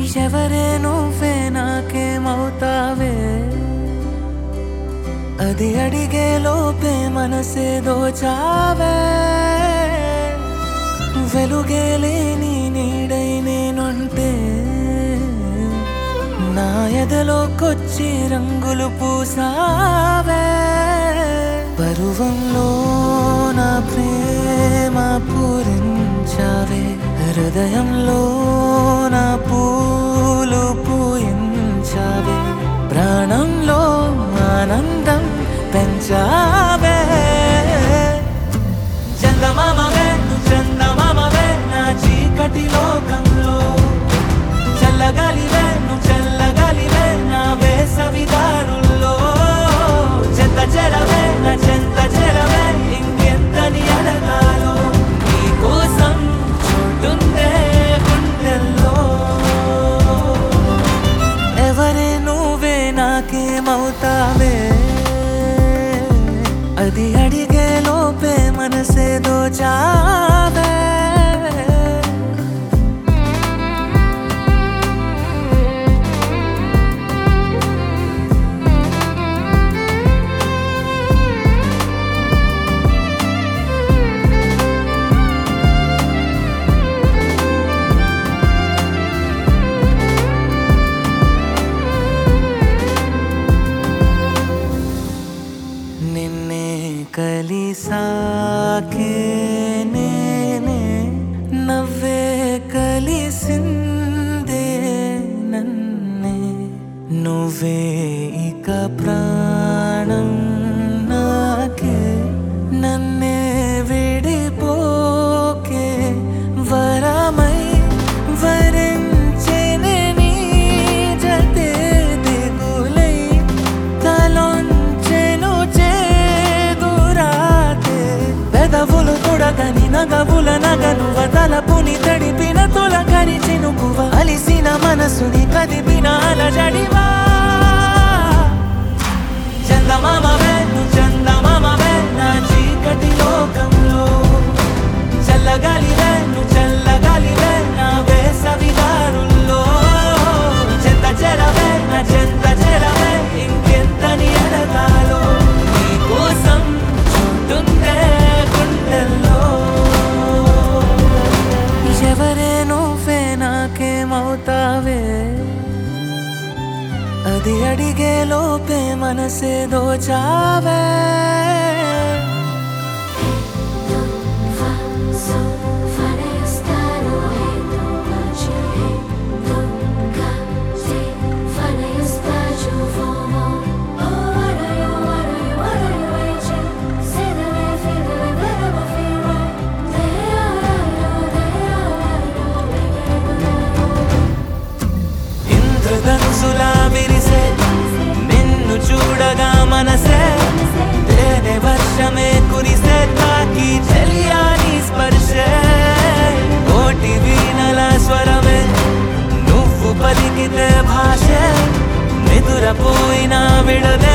ఎవరే నువ్వే నాకేమవుతావే అది అడిగే లోపే మనసే దోచావే వెలుగే లేని నీడై నేనుంటే నా ఎదలోకొచ్చి రంగులు పూసావే పరువంలో నా ప్రేమ పూరించావే హృదయంలో నా పూలు పూయించావే ప్రాణంలో ఆనందం పెంచావే చందమామవే నువ్వు చందమామవే నా చీకటి లోకంలో చల్లగాలివే నువ్వు చల్లగాలివే నా వేసవిదారుల్లో చెత్త చెరవే నా చెంత చెరవే ఇంకెంతని అడగాలో నీ కోసం చుట్టుందే గుండెల్లో ఎవరే నువ్వే నాకేమవుతావే అది అడిగే లోపే మనసే దోచావే నిన్నే కలిసాకే నేనే నవ్వే కలిసిందే నన్నే నువ్వే ఇక ప్రాణం నాకే నన్నే విడిపోకే వరమై వరించెనే నీ జతే దిగులై తలొంచెను చేదురాతే పెదవులు తొడగని నగవుల నగను వదలపుని తడిపిన తొలగని చినుకువ అలిసిన మనసుని కదిపిన అలజడివా చందమామవే నువ్వు చందమామవే నా చీకటి లోకంలో చల్లగాలివే నువ్వు చల్లగాలివే నా వేసవిదారుల్లో చెత్త చెరవే నా చెత్త చెరవే ఇంకెంతని అడగాలో నీ కోసం చుట్టుందే గుండెల్లో ఎవరే నువ్వే నాకేమవుతావే అది అడిగే లోపే మనసే దోచావే fa sol fa re sta ro e do pace e do ca si fa ne sta ju fo mo o ara yo ara yo ara yo e che se de le fi de le vera ma fi ra de ara yo de ara yo de ఇంద్రధనుసులా విరిసే నిన్ను చూడగా మనసే తేనె వర్షమే కురిసే తాకి చెలియాని స్పర్శే కోటి వీణల స్వరమే నువ్వు పలికితే భాషే నిదురపోయినా విడదే